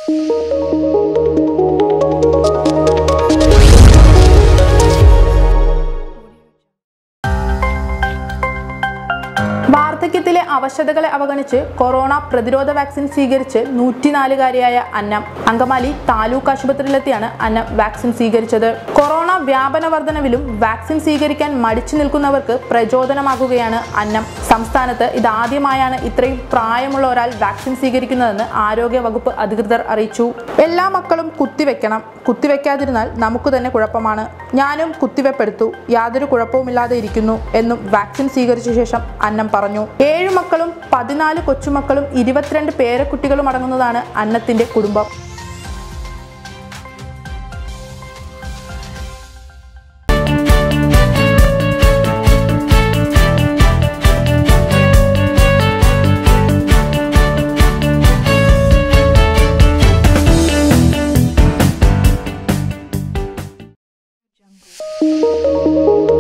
വാർദ്ധക്യത്തിലെ അവശതകളെ അവഗണിച്ച് കൊറോണ പ്രതിരോധ വാക്സിൻ സ്വീകരിച്ച് നൂറ്റിനാലുകാരിയായ അന്നം അങ്കമാലി താലൂക്ക് ആശുപത്രിയിലെത്തിയാണ് അന്നം വാക്സിൻ സ്വീകരിച്ചത് കൊറോണ വ്യാപന വർധനവിലും വാക്സിൻ സ്വീകരിക്കാൻ മടിച്ചു നിൽക്കുന്നവർക്ക് പ്രചോദനമാകുകയാണ് അന്നം സംസ്ഥാനത്ത് ഇതാദ്യമായാണ് ഇത്രയും പ്രായമുള്ള ഒരാൾ വാക്സിൻ സ്വീകരിക്കുന്നതെന്ന് ആരോഗ്യ വകുപ്പ് അധികൃതർ അറിയിച്ചു എല്ലാ മക്കളും കുത്തിവെക്കണം കുത്തിവെക്കാതിരുന്നാൽ നമുക്ക് തന്നെ കുഴപ്പമാണ് ഞാനും കുത്തിവെപ്പെടുത്തു യാതൊരു കുഴപ്പവുമില്ലാതെ ഇരിക്കുന്നു എന്നും വാക്സിൻ സ്വീകരിച്ച ശേഷം അന്നം പറഞ്ഞു ഏഴു മക്കളും പതിനാല് കൊച്ചുമക്കളും ഇരുപത്തിരണ്ട് പേരക്കുട്ടികളും അടങ്ങുന്നതാണ് അന്നത്തിന്റെ കുടുംബം jungle.